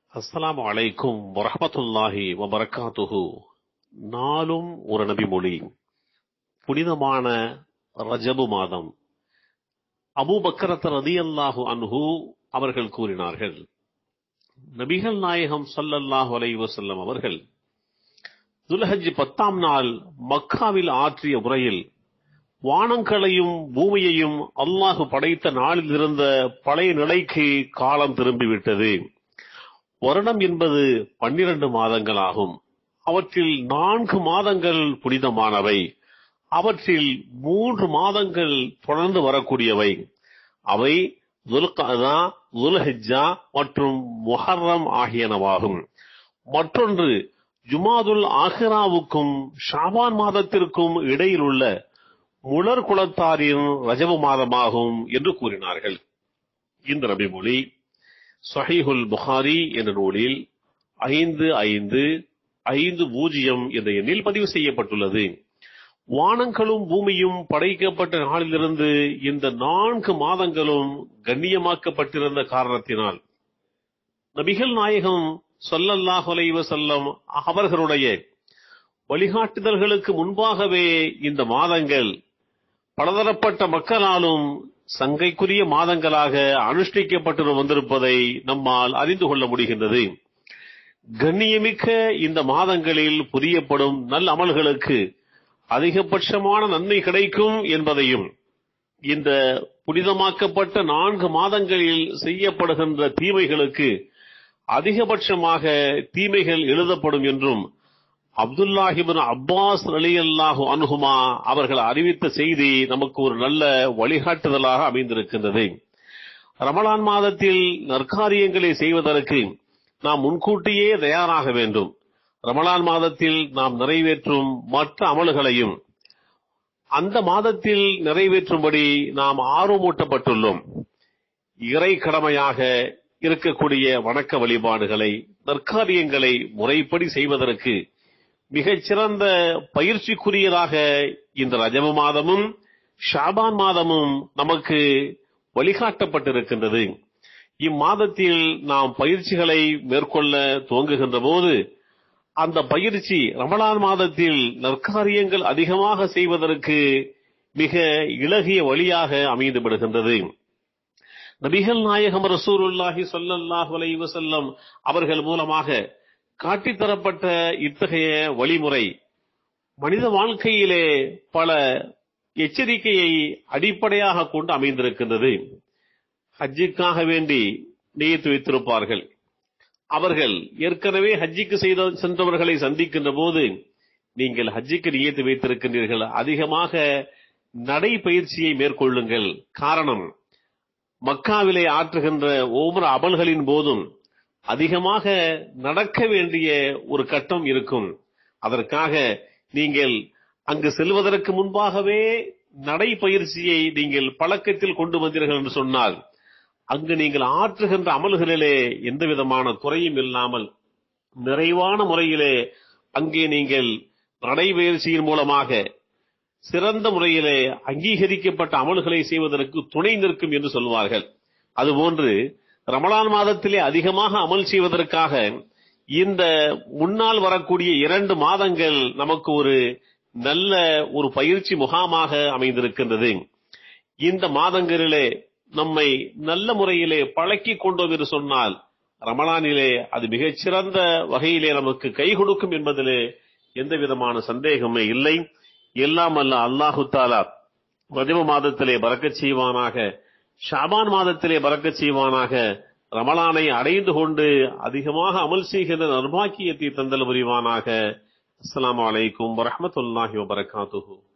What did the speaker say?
அஸ்ஸலாமு அலைக்கும் வரஹ்மத்துல்லாஹி வபரகாத்துஹு நாளும் ஒரு நபி மொழி புனிதமான ரஜபு மாதம் அபூபக்கரத் ரதியல்லாஹு அன்ஹு அவர்கள் கூறினார்கள் நபிகள் நாயகம் ஸல்லல்லாஹு அலைஹி வஸல்லம் அவர்கள் துல்ஹஜ் பத்தாம் நாள் மக்காவில் ஆற்றிய உரையில் வானங்களையும் பூமியையும் அல்லாஹு படைத்த நாளில் இருந்த பழைய நிலைக்கு காலம் திரும்பிவிட்டது வருடம் என்பது பன்னிரண்டு மாதங்கள் ஆகும் அவற்றில் நான்கு மாதங்கள் புனிதமானவை அவற்றில் மூன்று மாதங்கள் தொடர்ந்து வரக்கூடியவை அவை துல்கதா துல்ஹிஜா மற்றும் முஹர்ரம் ஆகியனவாகும் மற்றொன்று ஜுமாதுல் ஆஹிராவுக்கும் ஷாபான் மாதத்திற்கும் இடையில் உள்ள முலர் குலத்தாரின் ரஜபு மாதமாகும் என்று கூறினார்கள் இந்த நபிமொழி சஹீஹுல் புகாரி என்ற நூலில் ஐந்து ஐந்து ஐந்து பூஜ்ஜியம் என்ற எண்ணில் பதிவு செய்யப்பட்டுள்ளது வானங்களும் பூமியும் படைக்கப்பட்ட நாளிலிருந்து இந்த நான்கு மாதங்களும் கண்ணியமாக்கப்பட்டிருந்த காரணத்தினால் நபிகள் நாயகம் சொல்லல்லாஹ் செல்லம் அவர்களுடைய வழிகாட்டுதல்களுக்கு முன்பாகவே இந்த மாதங்கள் பலதரப்பட்ட மக்களாலும் சங்கைக்குரிய மாதங்களாக அனுஷ்டிக்கப்பட்டு வந்திருப்பதை நம்மால் அறிந்து கொள்ள முடிகின்றது கண்ணியமிக்க இந்த மாதங்களில் புரியப்படும் நல் அமல்களுக்கு அதிகபட்சமான நன்மை கிடைக்கும் என்பதையும் இந்த புனிதமாக்கப்பட்ட நான்கு மாதங்களில் செய்யப்படுகின்ற தீமைகளுக்கு அதிகபட்சமாக தீமைகள் எழுதப்படும் என்றும் அப்துல்லாஹிபின் அப்பாஸ் அலி அல்லாஹு அனுகுமா அவர்கள் அறிவித்த செய்தி நமக்கு ஒரு நல்ல வழிகாட்டுதலாக அமைந்திருக்கின்றது ரமலான் மாதத்தில் நற்காரியங்களை செய்வதற்கு நாம் முன்கூட்டியே தயாராக வேண்டும் ரமலான் மாதத்தில் நாம் நிறைவேற்றும் மற்ற அமல்களையும் அந்த மாதத்தில் நிறைவேற்றும்படி நாம் ஆர்வமூட்டப்பட்டுள்ளோம் இறை கடமையாக இருக்கக்கூடிய வணக்க வழிபாடுகளை நற்காரியங்களை முறைப்படி செய்வதற்கு மிகச்சிறந்த பயிற்சிக்குரியதாக இந்த ரஜப மாதமும் ஷாபான் மாதமும் நமக்கு வழிகாட்டப்பட்டிருக்கின்றது இம்மாதத்தில் நாம் பயிற்சிகளை மேற்கொள்ள துவங்குகின்ற போது அந்த பயிற்சி ரமலான் மாதத்தில் நற்காரியங்கள் அதிகமாக செய்வதற்கு மிக இலகிய வழியாக அமைந்து விடுகின்றது நபிகள் நாயகம் ரசூருல்லாஹி சொல்லல்லாஹு அலைஹி வஸல்லம் அவர்கள் மூலமாக காட்டித்தரப்பட்ட இத்தகைய வழிமுறை மனித வாழ்க்கையிலே பல எச்சரிக்கையை அடிப்படையாக கொண்டு அமைந்திருக்கின்றது ஹஜ்ஜுக்காக வேண்டி நியத்து வைத்திருப்பார்கள் அவர்கள் ஏற்கனவே ஹஜ்ஜிக்கு செய்த சென்றவர்களை சந்திக்கின்ற போது நீங்கள் ஹஜ்ஜிக்கு நியத்து வைத்திருக்கின்றீர்கள் அதிகமாக நடைபயிற்சியை மேற்கொள்ளுங்கள் காரணம் மக்காவிலே ஆற்றுகின்ற ஒவ்வொரு அமல்களின் போதும் அதிகமாக நடக்க வேண்டிய ஒரு கட்டம் இருக்கும் அதற்காக நீங்கள் அங்கு செல்வதற்கு முன்பாகவே நடைபயிற்சியை நீங்கள் பழக்கத்தில் கொண்டு வந்தீர்கள் என்று சொன்னால் அங்கு நீங்கள் ஆற்றுகின்ற அமல்களிலே எந்த விதமான குறையும் இல்லாமல் நிறைவான முறையிலே அங்கே நீங்கள் நடைபயிற்சியின் மூலமாக சிறந்த முறையிலே அங்கீகரிக்கப்பட்ட அமல்களை செய்வதற்கு துணை நிற்கும் என்று சொல்வார்கள் அதுபோன்று ரமலான் மாதத்திலே அதிகமாக அமல் செய்வதற்காக இந்த முன்னால் வரக்கூடிய இரண்டு மாதங்கள் நமக்கு ஒரு நல்ல ஒரு பயிற்சி முகாமாக அமைந்திருக்கின்றது இந்த மாதங்களிலே நம்மை நல்ல முறையிலே பழக்கி கொண்டோம் என்று சொன்னால் ரமலானிலே அது மிகச்சிறந்த வகையிலே நமக்கு கை கொடுக்கும் என்பதிலே எந்த விதமான சந்தேகமே இல்லை எல்லாம் அல்ல அல்லாஹு தாலா ரஜப மாதத்திலே பறக்கச் செய்வானாக ஷாபான் மாதத்திலே பறக்கச் செய்வானாக ரமலானை அடைந்து கொண்டு அதிகமாக அமல் செய்கின்ற நர்பாக்கியத்தை தந்தல் புரிவானாக அஸ்லாம் வலைக்கும் வரமத்துல்லாஹி வபரகாத்துஹூ